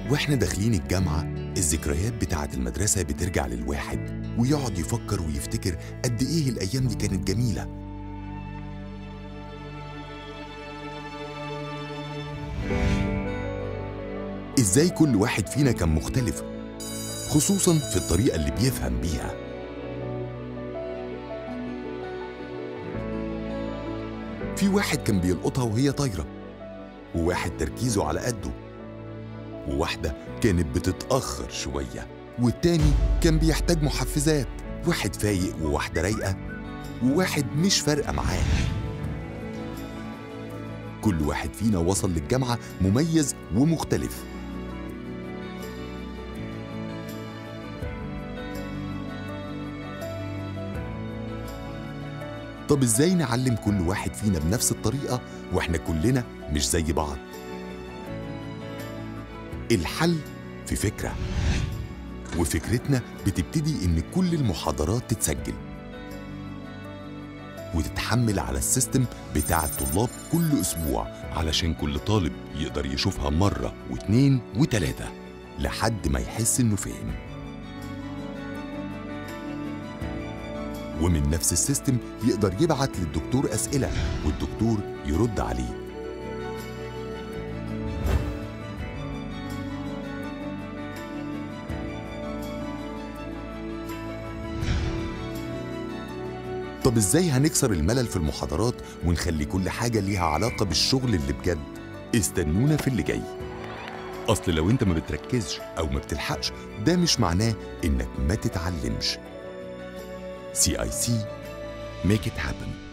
واحنا داخلين الجامعة الذكريات بتاعة المدرسة بترجع للواحد ويقعد يفكر ويفتكر قد إيه الأيام دي كانت جميلة إزاي كل واحد فينا كان مختلف خصوصا في الطريقة اللي بيفهم بيها في واحد كان بيلقطها وهي طايرة وواحد تركيزه على قده وواحدة كانت بتتأخر شوية والتاني كان بيحتاج محفزات واحد فايق وواحدة رايقة وواحد مش فارقة معاه كل واحد فينا وصل للجامعة مميز ومختلف طب ازاي نعلم كل واحد فينا بنفس الطريقة واحنا كلنا مش زي بعض الحل في فكرة وفكرتنا بتبتدي إن كل المحاضرات تتسجل وتتحمل على السيستم بتاع الطلاب كل أسبوع علشان كل طالب يقدر يشوفها مرة واتنين وتلاتة لحد ما يحس إنه فهم ومن نفس السيستم يقدر يبعت للدكتور أسئلة والدكتور يرد عليه طب ازاي هنكسر الملل في المحاضرات ونخلي كل حاجة ليها علاقة بالشغل اللي بجد استنونا في اللي جاي أصل لو أنت ما بتركزش أو ما بتلحقش ده مش معناه إنك ما تتعلمش CIC Make it happen